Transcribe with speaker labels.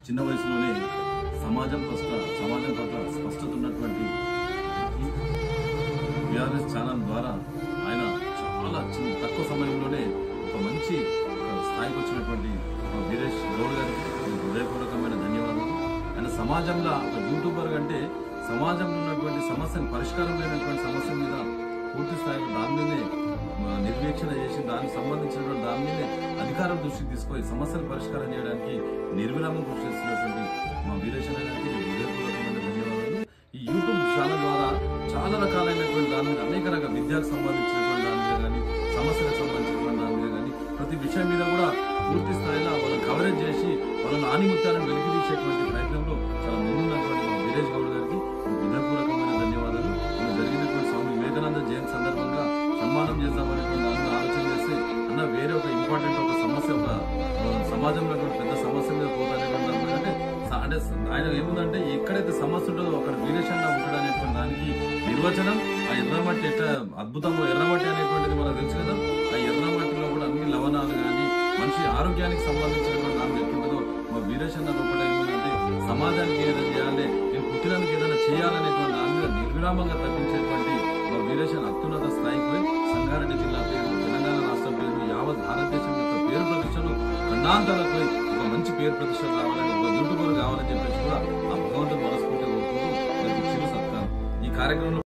Speaker 1: చిన్న వయసులోనే సమాజం పట్ల సమాజం పట్ల స్పష్టత ఉన్నటువంటి బీఆర్ఎస్ ఛానల్ ద్వారా ఆయన చాలా చిన్న తక్కువ సమయంలోనే ఒక మంచి ఒక స్థాయికి వచ్చినటువంటి ఒక వీరేష్ గౌడ్ గారికి నేను హృదయపూర్వకమైన ధన్యవాదాలు ఆయన సమాజంలో ఒక యూట్యూబర్ కంటే సమాజంలో ఉన్నటువంటి సమస్యను పరిష్కారం లేనటువంటి సమస్య మీద పూర్తి స్థాయిలో దాని మీదే ఆ, నిర్వీక్షణ చేసి దానికి సంబంధించినటువంటి దాని మీదే అధికారం దృష్టికి తీసుకొని సమస్యలు పరిష్కారం చేయడానికి నిర్విరామం కృషి చేస్తున్నటువంటి మా వీరేష్ అన్న గారికి నేను హృదయపూర్వకమైన ధన్యవాదాలు ఈ యూట్యూబ్ ఛానల్ ద్వారా చాలా రకాలైనటువంటి దాని మీద అనేక రకాల విద్యకు సంబంధించినటువంటి దాని మీద కానీ సమస్యలకు సంబంధించినటువంటి దాని మీద కానీ ప్రతి విషయం మీద కూడా పూర్తి స్థాయిలో వాళ్ళని కవరేజ్ చేసి వాళ్ళని ఆనిముత్యాలను వెలికి తీసేటువంటి ప్రయత్నంలో చాలా ముందున్నటువంటి మా విలేజ్ గౌడ్ గారికి హృదయపూర్వకమైన ధన్యవాదాలు మొన్న జరిగినటువంటి స్వామి వివేకానంద జయంతి సందర్భంగా సన్మానం చేద్దామనేటువంటి దాని మీద ఆలోచన చేస్తే అన్న వేరే ఒక ఇంపార్టెంట్ ఒక సమస్య ఒక ఆ, సమాజంలో ఉన్నటువంటి పెద్ద సమస్య మీద పోతానేటువంటి దాని మీద అంటే స- అంటే స- ఆయన ఏముందంటే ఎక్కడైతే సమస్య ఉంటుందో అక్కడ వీరేషంగా ఉంటాడు అనేటువంటి దానికి నిర్వచనం ఆ ఎర్రమట్టి ఎట్లా అద్భుతంగా ఎర్రమట్టి అనేటువంటిది మనకు తెలుసు కదా ఆ ఎర్రమట్టిలో కూడా అన్ని లవణాలు కానీ మనిషి ఆరోగ్యానికి సంబంధించినటువంటి దాని ఎట్లుంటుందో మా వీరేషన్న రూపంలో ఏముందంటే సమాజానికి ఏదైనా చేయాలి నేను పుట్టినందుకు ఏదైనా చేయాలనేటువంటి దాని మీద నిర్విరామంగా తగ్గించేటువంటి మా వీరేషన్ అత్యున్నత స్థాయికి పోయి సంగారెడ్డి జిల్లా పేరు తెలంగాణ రాష్ట్ర పేరు యావత్ భారతదేశం యొక్క పేరు ప్రతిష్టలు ఖండాంతరాలకు పోయి ఒక మంచి పేరు ప్రతిష్టలు రావాలని ఒక యూట్యూబర్ కావాలని చెప్పేసి కూడా ఆ భగవంతుడు మనస్ఫూర్తిగా కోరుకుంటూ నాకు చిరు సత్కారం ఈ కార్యక్రమంలో